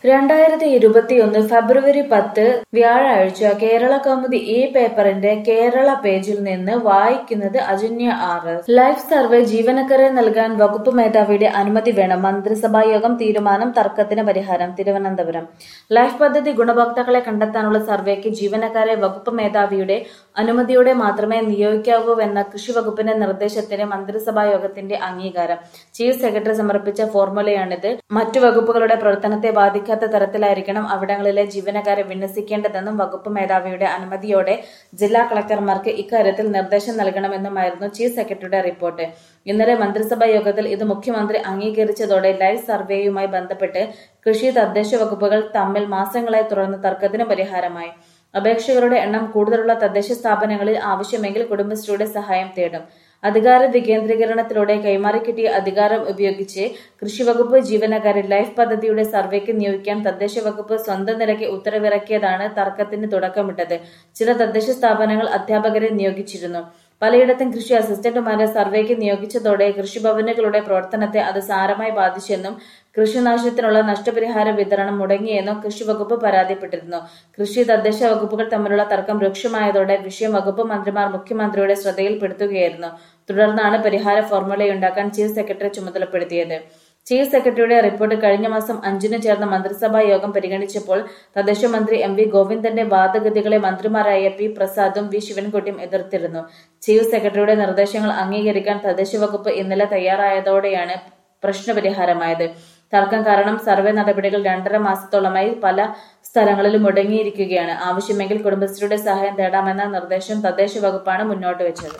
രണ്ടായിരത്തി ഇരുപത്തിയൊന്ന് ഫെബ്രുവരി പത്ത് വ്യാഴാഴ്ച കേരള കൗമുദി ഈ പേപ്പറിന്റെ കേരള പേജിൽ നിന്ന് വായിക്കുന്നത് Ajanya R S life survey ജീവനക്കാരെ നൽകാൻ വകുപ്പ് മേധാവിയുടെ അനുമതി വേണം മന്ത്രിസഭാ യോഗം തീരുമാനം തർക്കത്തിന് പരിഹാരം തിരുവനന്തപുരം ലൈഫ് പദ്ധതി ഗുണഭോക്താക്കളെ കണ്ടെത്താനുള്ള സർവേക്ക് ജീവനക്കാരെ വകുപ്പ് മേധാവിയുടെ അനുമതിയോടെ മാത്രമേ നിയോഗിക്കാവൂവെന്ന കൃഷി വകുപ്പിന്റെ നിർദ്ദേശത്തിന് മന്ത്രിസഭാ യോഗത്തിന്റെ അംഗീകാരം ചീഫ് സെക്രട്ടറി സമർപ്പിച്ച ഫോർമുലയാണിത് മറ്റു വകുപ്പുകളുടെ പ്രവർത്തനത്തെ ബാധിക്കാത്ത തരത്തിലായിരിക്കണം അവിടങ്ങളിലെ ജീവനക്കാരെ വിന്യസിക്കേണ്ടതെന്നും വകുപ്പ് മേധാവിയുടെ അനുമതിയോടെ ജില്ലാ കളക്ടർമാർക്ക് ഇക്കാര്യത്തിൽ നിർദ്ദേശം നൽകണമെന്നുമായിരുന്നു ചീഫ് സെക്രട്ടറിയുടെ റിപ്പോർട്ട് ഇന്നലെ മന്ത്രിസഭാ യോഗത്തിൽ ഇത് മുഖ്യമന്ത്രി അംഗീകരിച്ചതോടെ ലൈഫ് സർവേയുമായി ബന്ധപ്പെട്ട് കൃഷി തദ്ദേശ വകുപ്പുകൾ തമ്മിൽ മാസങ്ങളായി തുടർന്ന് തർക്കത്തിന് പരിഹാരമായി അപേക്ഷകരുടെ എണ്ണം കൂടുതലുള്ള തദ്ദേശ സ്ഥാപനങ്ങളിൽ ആവശ്യമെങ്കിൽ കുടുംബശ്രീയുടെ സഹായം തേടും അധികാര വികേന്ദ്രീകരണത്തിലൂടെ കൈമാറിക്കിട്ടിയ അധികാരം ഉപയോഗിച്ച് കൃഷിവകുപ്പ് ജീവനക്കാരെ ലൈഫ് പദ്ധതിയുടെ സർവേക്ക് നിയോഗിക്കാൻ തദ്ദേശ വകുപ്പ് സ്വന്തം നിലയ്ക്ക് ഉത്തരവിറക്കിയതാണ് തർക്കത്തിന് തുടക്കമിട്ടത് ചില തദ്ദേശ സ്ഥാപനങ്ങൾ അധ്യാപകരെ നിയോഗിച്ചിരുന്നു പലയിടത്തും കൃഷി അസിസ്റ്റന്റുമാരെ സർവേക്ക് നിയോഗിച്ചതോടെ കൃഷിഭവനുകളുടെ പ്രവർത്തനത്തെ അത് സാരമായി ബാധിച്ചെന്നും കൃഷിനാശത്തിനുള്ള നഷ്ടപരിഹാര വിതരണം മുടങ്ങിയെന്നും കൃഷി വകുപ്പ് പരാതിപ്പെട്ടിരുന്നു കൃഷി തദ്ദേശ വകുപ്പുകൾ തമ്മിലുള്ള തർക്കം രൂക്ഷമായതോടെ വിഷയം വകുപ്പ് മന്ത്രിമാർ മുഖ്യമന്ത്രിയുടെ ശ്രദ്ധയിൽപ്പെടുത്തുകയായിരുന്നു തുടർന്നാണ് പരിഹാര ഫോർമുലയുണ്ടാക്കാൻ ചീഫ് സെക്രട്ടറി ചുമതലപ്പെടുത്തിയത് ചീഫ് സെക്രട്ടറിയുടെ റിപ്പോർട്ട് കഴിഞ്ഞ മാസം അഞ്ചിന് ചേർന്ന മന്ത്രിസഭാ യോഗം പരിഗണിച്ചപ്പോൾ തദ്ദേശ മന്ത്രി എം വി ഗോവിന്ദന്റെ വാദഗതികളെ മന്ത്രിമാരായ പി പ്രസാദും വി ശിവൻകുട്ടിയും എതിർത്തിരുന്നു ചീഫ് സെക്രട്ടറിയുടെ നിർദ്ദേശങ്ങൾ അംഗീകരിക്കാൻ തദ്ദേശ വകുപ്പ് ഇന്നലെ തയ്യാറായതോടെയാണ് പ്രശ്നപരിഹാരമായത് തർക്കം കാരണം സർവേ നടപടികൾ രണ്ടര മാസത്തോളമായി പല സ്ഥലങ്ങളിലും മുടങ്ങിയിരിക്കുകയാണ് ആവശ്യമെങ്കിൽ കുടുംബശ്രീയുടെ സഹായം തേടാമെന്ന നിർദ്ദേശം തദ്ദേശ വകുപ്പാണ് മുന്നോട്ട് വെച്ചത്